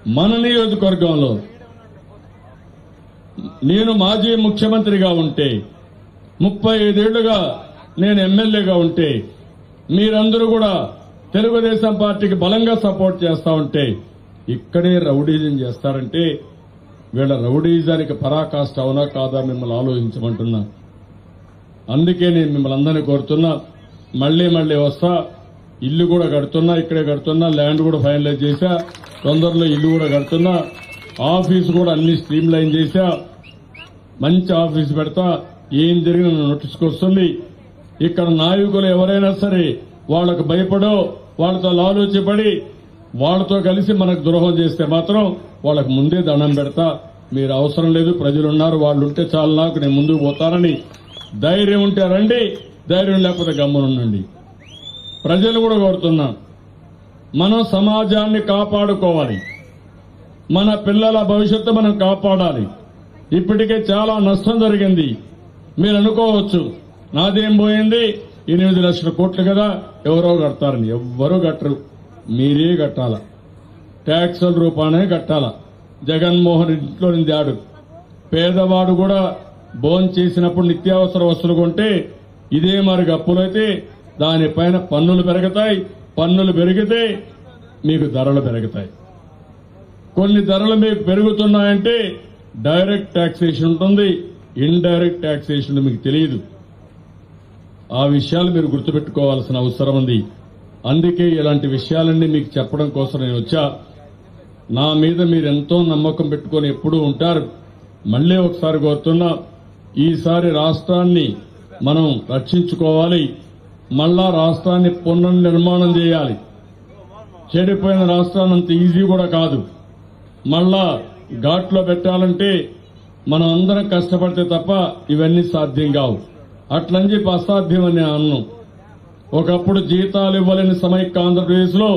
మన నియోజకవర్గంలో నేను మాజీ ముఖ్యమంత్రిగా ఉంటే ముప్పై ఐదేళ్లుగా నేను ఎమ్మెల్యేగా ఉంటే మీరందరూ కూడా తెలుగుదేశం పార్టీకి బలంగా సపోర్ట్ చేస్తా ఉంటే ఇక్కడే రౌడీజం చేస్తారంటే వీళ్ళ రౌడీజానికి పరాకాష్ట అవునా కాదా మిమ్మల్ని ఆలోచించమంటున్నా అందుకే నేను మిమ్మల్ని అందరినీ కోరుతున్నా మళ్లీ మళ్లీ వస్తా ఇల్లు కూడా కడుతున్నా ఇక్కడే కడుతున్నా ల్యాండ్ కూడా ఫైనలైజ్ చేశా తొందరలో ఇల్లు కూడా కడుతున్నా ఆఫీస్ కూడా అన్ని స్ట్రీమ్ లైన్ చేశా మంచి ఆఫీస్ పెడతా ఏం జరిగిన నోటీస్కి వస్తుంది ఇక్కడ నాయకులు ఎవరైనా సరే వాళ్లకు భయపడో వాళ్ళతో లాలోచిపడి వాళ్ళతో కలిసి మనకు ద్రోహం చేస్తే మాత్రం వాళ్ళకు ముందే దండం పెడతా మీరు అవసరం లేదు ప్రజలు ఉన్నారు వాళ్ళు ఉంటే చాలు నాకు నేను ముందుకు పోతానని ధైర్యం ఉంటే రండి ధైర్యం లేకపోతే గమ్మునుండండి ప్రజలు కూడా కోరుతున్నా మనం సమాజాన్ని కాపాడుకోవాలి మన పిల్లల భవిష్యత్తు మనం కాపాడాలి ఇప్పటికే చాలా నష్టం జరిగింది మీరు అనుకోవచ్చు నాదేం పోయింది ఎనిమిది లక్షల కోట్లు కదా ఎవరో కడతారని ఎవ్వరూ కట్టరు మీరే కట్టాల ట్యాక్సుల రూపానే కట్టాల జగన్మోహన్ ఇంట్లో నుంచి ఆడు పేదవాడు కూడా బోన్ చేసినప్పుడు నిత్యావసర వస్తువులు కొంటే ఇదే మరి అప్పులైతే దానిపైన పన్నులు పెరుగుతాయి పన్నులు పెరిగితే మీకు ధరలు పెరుగుతాయి కొన్ని ధరలు మీకు పెరుగుతున్నాయంటే డైరెక్ట్ ట్యాక్సేషన్ ఉంటుంది ఇండైరెక్ట్ ట్యాక్సేషన్ మీకు తెలియదు ఆ విషయాలు మీరు గుర్తుపెట్టుకోవాల్సిన అవసరం ఉంది అందుకే ఇలాంటి విషయాలన్నీ మీకు చెప్పడం కోసం నేను వచ్చా నా మీద మీరు ఎంతో నమ్మకం పెట్టుకొని ఎప్పుడూ ఉంటారు మళ్లీ ఒకసారి కోరుతున్నా ఈసారి రాష్ట్రాన్ని మనం రక్షించుకోవాలి మళ్ళా రాష్ట్రాన్ని పునర్నిర్మాణం చేయాలి చెడిపోయిన రాష్ట్రాన్ని అంత ఈజీ కూడా కాదు మళ్ళా ఘాట్లో పెట్టాలంటే మనం అందరం కష్టపడితే తప్ప ఇవన్నీ సాధ్యం కావు అట్లని చెప్పి అసాధ్యం అని అన్నం ఒకప్పుడు జీతాలు ఇవ్వలేని సమైక్య ఆంధ్రప్రదేశ్ లో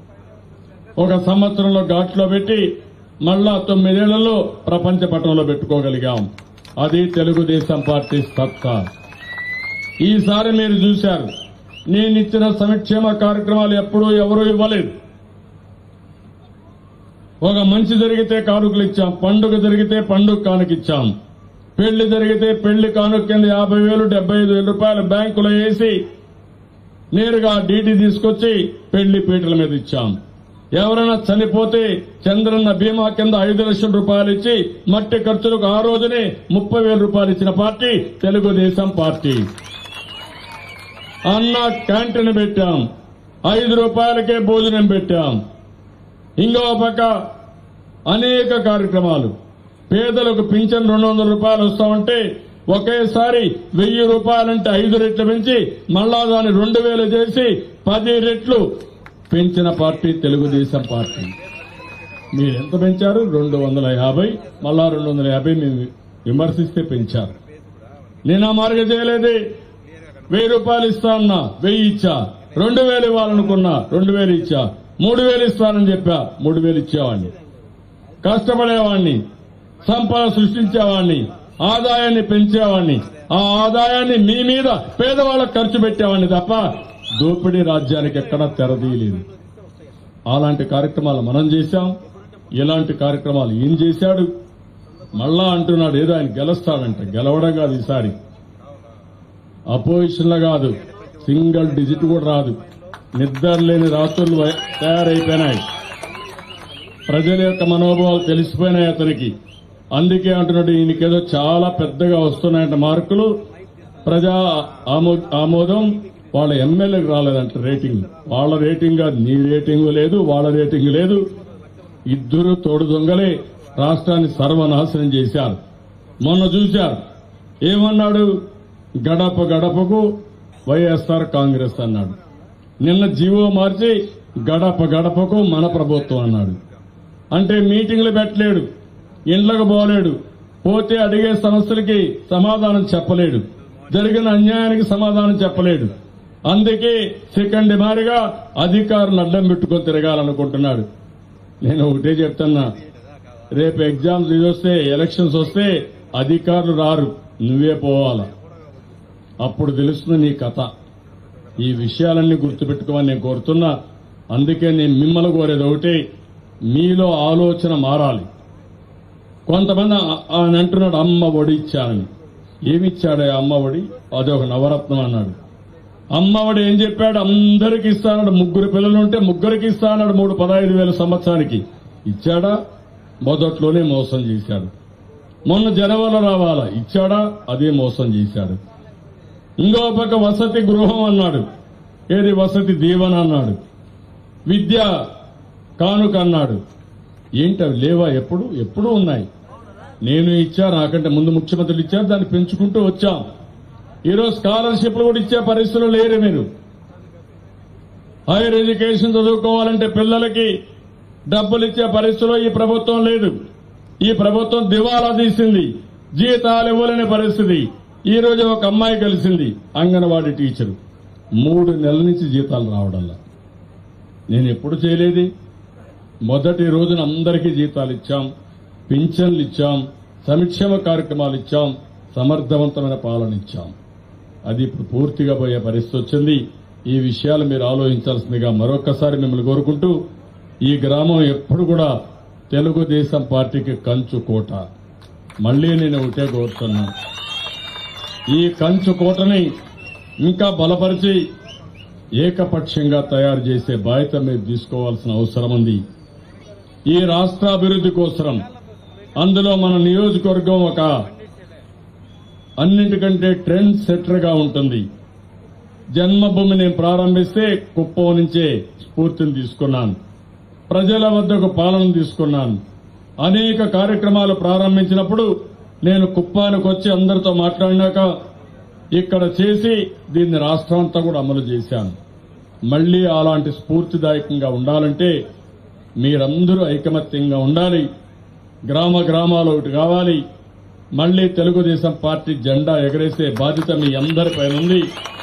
ఒక సంవత్సరంలో ఘాట్లో పెట్టి మళ్ళా తొమ్మిదేళ్లలో ప్రపంచ పటంలో పెట్టుకోగలిగాం అది తెలుగుదేశం పార్టీ సత్తా ఈసారి మీరు చూశారు నేను ఇచ్చిన సంక్షేమ కార్యక్రమాలు ఎప్పుడూ ఎవరూ ఇవ్వలేదు ఒక మంచి జరిగితే కానుకలు ఇచ్చాం పండుగ జరిగితే పండుగ కానుకిచ్చాం పెళ్లి జరిగితే పెళ్లి కానుక కింద యాభై వేలు డెబ్బై ఐదు వేల రూపాయలు బ్యాంకులో వేసి నేరుగా డీటీ తీసుకొచ్చి పెళ్లి పీటల మీద ఇచ్చాం ఎవరైనా చనిపోతే చంద్రన్న బీమా కింద ఐదు లక్షల రూపాయలు ఇచ్చి మట్టి ఖర్చులకు ఆ రోజునే ముప్పై వేల రూపాయలు ఇచ్చిన party Telugu Desam party Anna canteen పెట్టాం ఐదు రూపాయలకే భోజనం పెట్టాం ఇంకో పక్క అనేక కార్యక్రమాలు పేదలకు పింఛన్ రెండు వందల రూపాయలు వస్తామంటే ఒకేసారి వెయ్యి రూపాయలంటే ఐదు రెట్లు పెంచి మళ్ళా దాన్ని రెండు వేలు చేసి పది రెట్లు పెంచిన పార్టీ తెలుగుదేశం పార్టీ మీరు ఎంత పెంచారు రెండు వందల యాభై మళ్ళా రెండు వందల యాభై మేము విమర్శిస్తే పెంచారు నేను ఆ మార్గ చేయలేదే వెయ్యి రూపాయలు ఇస్తా అన్నా వెయ్యి ఇచ్చా రెండు వేలు ఇవ్వాలనుకున్నా రెండు వేలు ఇచ్చా మూడు వేలు ఇస్తానని చెప్పా మూడు వేలు ఇచ్చేవాడిని కష్టపడేవాడిని సంపద సృష్టించేవాడిని ఆదాయాన్ని పెంచేవాడిని ఆ ఆదాయాన్ని మీ మీద పేదవాళ్ళకు ఖర్చు పెట్టేవాడిని తప్ప దోపిడీ రాజ్యానికి ఎక్కడా తెరదీయలేదు అలాంటి కార్యక్రమాలు మనం చేశాం ఇలాంటి కార్యక్రమాలు ఏం చేశాడు మళ్ళా అంటున్నాడు ఏదో ఆయన గెలుస్తాడంట గెలవడం కాదు ఈసారి అపోజిషన్ లో కాదు సింగిల్ డిజిట్ కూడా రాదు నిద్ర లేని రాత్రులు వై- తయారైపోయినాయి ప్రజల యొక్క మనోభావాలు తెలిసిపోయినాయి అతనికి అందుకే అంటున్నాడు ఈయనకేదో చాలా పెద్దగా వస్తున్నాయంట మార్కులు ప్రజా ఆమో- ఆమోదం వాళ్ళ ఎమ్మెల్యేకి రాలేదంట రేటింగ్ వాళ్ళ రేటింగ్ కాదు నీ రేటింగ్ లేదు వాళ్ళ రేటింగ్ లేదు ఇద్దరు తోడు దొంగలే రాష్ట్రాన్ని సర్వనాశనం చేశారు మొన్న చూశారు ఏమన్నాడు గడప గడపకు వైఎస్ఆర్ కాంగ్రెస్ అన్నాడు నిన్న జీవో మార్చి గడప గడపకు మన ప్రభుత్వం అన్నాడు అంటే మీటింగ్లు పెట్టలేడు ఇండ్లకు పోలేడు పోతే అడిగే సమస్యలకి సమాధానం చెప్పలేడు జరిగిన అన్యాయానికి సమాధానం చెప్పలేడు అందుకే సెకండ్ మారిగా అధికారులు అడ్డం పెట్టుకొని తిరగాలనుకుంటున్నాడు నేను ఒకటే చెప్తున్నా రేపు ఎగ్జామ్స్ ఇది వస్తే ఎలక్షన్స్ వస్తే అధికారులు రారు నువ్వే పోవాలా అప్పుడు తెలుస్తుంది నీ కథ ఈ విషయాలన్నీ గుర్తుపెట్టుకోమని నేను కోరుతున్నా అందుకే నేను మిమ్మల్ని కోరేది ఒకటి మీలో ఆలోచన మారాలి కొంతమంది ఆ- ఆయన అంటున్నాడు అమ్మ ఒడి ఇచ్చానని ఏమిచ్చాడు ఆ అమ్మ ఒడి అదొక నవరత్నం అన్నాడు అమ్మ ఒడి ఏం చెప్పాడు అందరికి ఇస్తానడు ముగ్గురు పిల్లలు ఉంటే ముగ్గురికి ఇస్తానడు మూడు పదహైదు వేల సంవత్సరానికి ఇచ్చాడా మొదట్లోనే మోసం చేశాడు మొన్న జనవరిలో రావాలా ఇచ్చాడా అదే మోసం చేశాడు ఇంకో పక్క వసతి గృహం అన్నాడు ఏది వసతి దీవెన అన్నాడు విద్య కానుక అన్నాడు ఏంటి అవి లేవా ఎప్పుడు ఎప్పుడు ఉన్నాయి నేను ఇచ్చా నాకంటే ముందు ముఖ్యమంత్రులు ఇచ్చారు దాన్ని పెంచుకుంటూ వచ్చాం ఈరోజు స్కాలర్షిప్లు కూడా ఇచ్చే పరిస్థితులు లేరు మీరు హైయర్ ఎడ్యుకేషన్ చదువుకోవాలంటే పిల్లలకి డబ్బులు ఇచ్చే పరిస్థితిలో ఈ ప్రభుత్వం లేదు ఈ ప్రభుత్వం దివాలా తీసింది జీతాలు ఇవ్వలేని పరిస్థితి ఈ రోజు ఒక అమ్మాయి కలిసింది అంగన్వాడీ టీచరు మూడు నెలల నుంచి జీతాలు రావడంలా నేను ఎప్పుడు చేయలేది మొదటి రోజున అందరికీ జీతాలు ఇచ్చాం పింఛన్లు ఇచ్చాం సంక్షేమ కార్యక్రమాలు ఇచ్చాం సమర్థవంతమైన పాలన ఇచ్చాం అది ఇప్పుడు పూర్తిగా పోయే పరిస్థితి వచ్చింది ఈ విషయాలు మీరు ఆలోచించాల్సిందిగా మరొకసారి మిమ్మల్ని కోరుకుంటూ ఈ గ్రామం ఎప్పుడు కూడా తెలుగుదేశం పార్టీకి కంచు కోట మళ్లీ నేను ఒకటే కోరుతున్నాను ఈ కంచు కోటని ఇంకా బలపరిచి ఏకపక్షంగా తయారు చేసే బాధ్యత మీరు తీసుకోవాల్సిన అవసరం ఉంది ఈ రాష్ట్ర అభివృద్ధి కోసం అందులో మన నియోజకవర్గం ఒక అన్నింటికంటే ట్రెండ్ సెటర్ గా ఉంటుంది జన్మభూమి నేను ప్రారంభిస్తే కుప్పం నుంచే స్ఫూర్తిని తీసుకున్నాను ప్రజల వద్దకు పాలన తీసుకున్నాను అనేక కార్యక్రమాలు ప్రారంభించినప్పుడు నేను కుప్పానికి వచ్చి అందరితో మాట్లాడినాక ఇక్కడ చేసి దీన్ని రాష్ట్రం అంతా కూడా అమలు చేశాను మళ్లీ అలాంటి స్ఫూర్తిదాయకంగా ఉండాలంటే మీరందరూ ఐకమత్యంగా ఉండాలి గ్రామ గ్రామాలు ఒకటి కావాలి మళ్లీ తెలుగుదేశం పార్టీ జెండా ఎగరేసే బాధ్యత మీ అందరిపైన ఉంది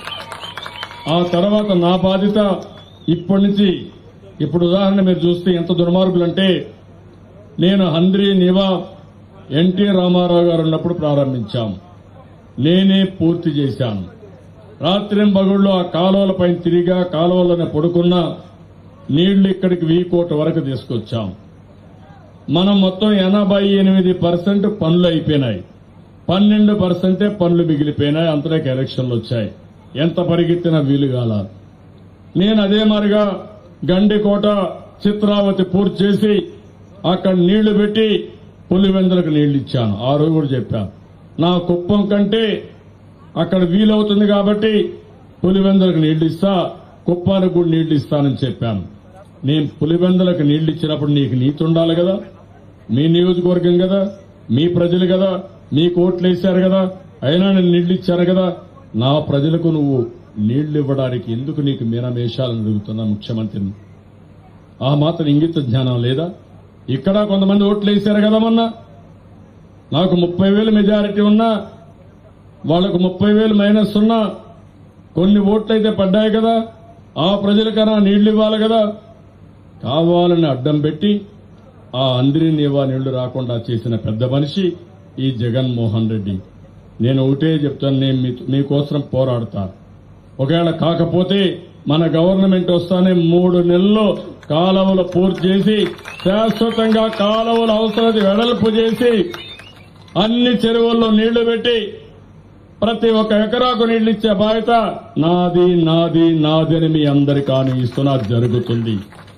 ఆ తర్వాత నా బాధ్యత ఇప్పటి నుంచి ఇప్పుడు ఉదాహరణ మీరు చూస్తే ఎంత దుర్మార్గులంటే నేను హంద్రి నివా ఎన్టీ రామారావు గారు ఉన్నప్పుడు ప్రారంభించాం నేనే పూర్తి చేశాను రాత్రింబగుళ్ళు ఆ కాలువలపైన తిరిగా కాలువలోనే పడుకున్నా నీళ్లు ఇక్కడికి వీకోట వరకు తీసుకొచ్చాం మనం మొత్తం ఎనభై ఎనిమిది పర్సెంట్ పనులు అయిపోయినాయి పన్నెండు పర్సెంటే పనులు మిగిలిపోయినాయి అంతలోకి ఎలక్షన్లు వచ్చాయి ఎంత పరిగెత్తినా వీలు కాల నేను అదే మారిగా గండికోట చిత్రావతి పూర్తి చేసి అక్కడ నీళ్లు పెట్టి పులివెందులకు నీళ్లు ఇచ్చాను ఆ రోజు కూడా చెప్పాను నా కుప్పం కంటే అక్కడ వీలవుతుంది కాబట్టి పులివెందులకు నీళ్లు ఇస్తా కుప్పానికి కూడా నీళ్లు ఇస్తానని చెప్పాను నేను పులివెందులకు నీళ్లు ఇచ్చినప్పుడు నీకు నీతి ఉండాలి కదా మీ నియోజకవర్గం కదా మీ ప్రజలు కదా మీకు ఓట్లు వేశారు కదా అయినా నేను నీళ్లు ఇచ్చాను కదా నా ప్రజలకు నువ్వు నీళ్లు ఇవ్వడానికి ఎందుకు నీకు మీనమేషాలను అడుగుతున్నా ముఖ్యమంత్రిని ఆ మాత్రం ఇంగిత జ్ఞానం లేదా ఇక్కడ కొంతమంది ఓట్లు వేశారు కదా మొన్న నాకు ముప్పై వేలు మెజారిటీ ఉన్నా వాళ్లకు ముప్పై వేలు మైనస్ ఉన్నా కొన్ని ఓట్లు అయితే పడ్డాయి కదా ఆ ప్రజలకన్నా నీళ్లు ఇవ్వాలి కదా కావాలని అడ్డం పెట్టి ఆ అందరి నీవా నీళ్లు రాకుండా చేసిన పెద్ద మనిషి ఈ జగన్మోహన్ రెడ్డి నేను ఒకటే చెప్తాను నేను మీ- మీకోసం పోరాడతా ఒకవేళ కాకపోతే మన గవర్నమెంట్ వస్తానే మూడు నెలల్లో కాలువలు పూర్తి చేసి శాశ్వతంగా కాలువల అవసరం వెడల్పు చేసి అన్ని చెరువుల్లో నీళ్లు పెట్టి ప్రతి ఒక్క ఎకరాకు నీళ్లు ఇచ్చే బాధ్యత నాది నాది నాది అని మీ అందరికీ హామీ ఇస్తున్నా జరుగుతుంది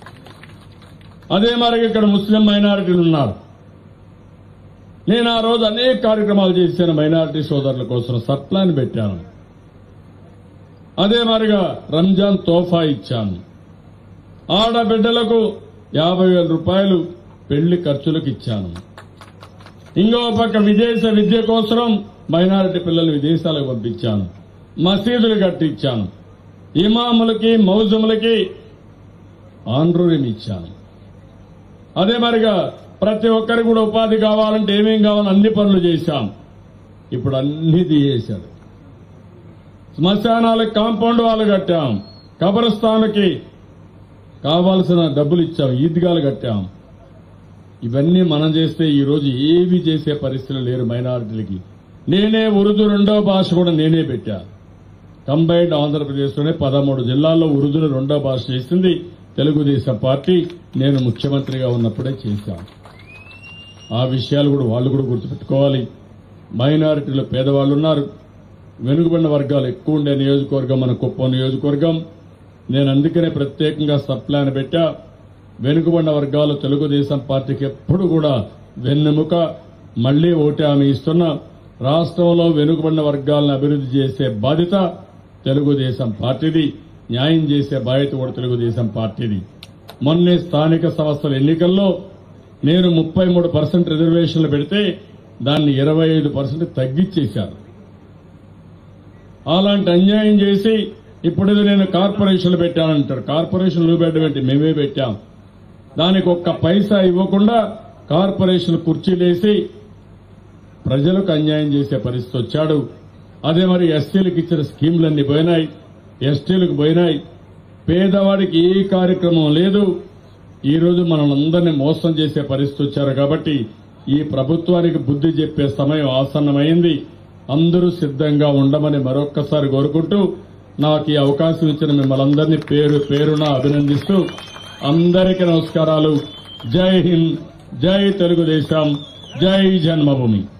అదే మరి ఇక్కడ ముస్లిం మైనారిటీలు ఉన్నారు నేను ఆ రోజు అనేక కార్యక్రమాలు చేశాను మైనారిటీ సోదరుల కోసం సప్లాన్ పెట్టాను అదే మరిగా రంజాన్ తోఫా ఇచ్చాను ఆడబిడ్డలకు యాభై వేల రూపాయలు పెళ్లి ఖర్చులకు ఇచ్చాను ఇంకో పక్క విదేశ విద్య కోసం మైనారిటీ పిల్లలు విదేశాలకు పంపించాను మసీదులు కట్టించాను ఇమాములకి మౌజములకి ఆండ్రూయం ఇచ్చాను అదే మరిగా ప్రతి ఒక్కరికి కూడా ఉపాధి కావాలంటే ఏమేం కావాలో అన్ని పనులు చేశాం ఇప్పుడు అన్ని తీయేశాడు శ్మశానాలకు కాంపౌండ్ వాళ్ళు కట్టాం కబరస్థాన్కి కావాల్సిన డబ్బులు ఇచ్చాం ఈద్గాలు కట్టాం ఇవన్నీ మనం చేస్తే ఈ రోజు ఏవి చేసే పరిస్థితులు లేరు మైనారిటీలకి నేనే ఉరుదు రెండో భాష కూడా నేనే పెట్టా కంబైన్డ్ ఆంధ్రప్రదేశ్లోనే పదమూడు జిల్లాల్లో ఉరుదును రెండో భాష చేసింది తెలుగుదేశం పార్టీ నేను ముఖ్యమంత్రిగా ఉన్నప్పుడే చేశాను ఆ విషయాలు కూడా వాళ్ళు కూడా గుర్తుపెట్టుకోవాలి మైనారిటీలో పేదవాళ్ళు ఉన్నారు వెనుకబడిన వర్గాలు ఎక్కువ ఉండే నియోజకవర్గం మన కుప్పం నియోజకవర్గం నేను అందుకనే ప్రత్యేకంగా సబ్ ప్లాన్ పెట్టా వెనుకబడిన వర్గాలు తెలుగుదేశం పార్టీకి ఎప్పుడు కూడా వెన్నెముక మళ్లీ ఓటే హామీ ఇస్తున్నా రాష్ట్రంలో వెనుకబడిన వర్గాలను అభివృద్ధి చేసే బాధ్యత తెలుగుదేశం పార్టీది న్యాయం చేసే బాధ్యత కూడా తెలుగుదేశం పార్టీది మొన్నే స్థానిక సంస్థల ఎన్నికల్లో నేను ముప్పై మూడు పర్సెంట్ రిజర్వేషన్లు పెడితే దాన్ని ఇరవై ఐదు పర్సెంట్ తగ్గించేశారు అలాంటి అన్యాయం చేసి ఇప్పుడేదో నేను కార్పొరేషన్లు పెట్టానంటారు కార్పొరేషన్లు పెట్టబెట్టి మేమే పెట్టాం దానికి ఒక్క పైసా ఇవ్వకుండా కార్పొరేషన్ కుర్చీలేసి ప్రజలకు అన్యాయం చేసే పరిస్థితి వచ్చాడు అదే మరి ఎస్సీలకు ఇచ్చిన స్కీములన్నీ పోయినాయి ఎస్టీలకు పోయినాయి పేదవాడికి ఏ కార్యక్రమం లేదు ఈ రోజు మనం అందరినీ మోసం చేసే పరిస్థితి వచ్చారు కాబట్టి ఈ ప్రభుత్వానికి బుద్ధి చెప్పే సమయం ఆసన్నమైంది అందరూ సిద్ధంగా ఉండమని మరొక్కసారి కోరుకుంటూ నాకు ఈ అవకాశం ఇచ్చిన మిమ్మల్ని అందరినీ పేరు పేరున అభినందిస్తూ అందరికీ నమస్కారాలు జై హింద్ జై తెలుగుదేశం జై జన్మభూమి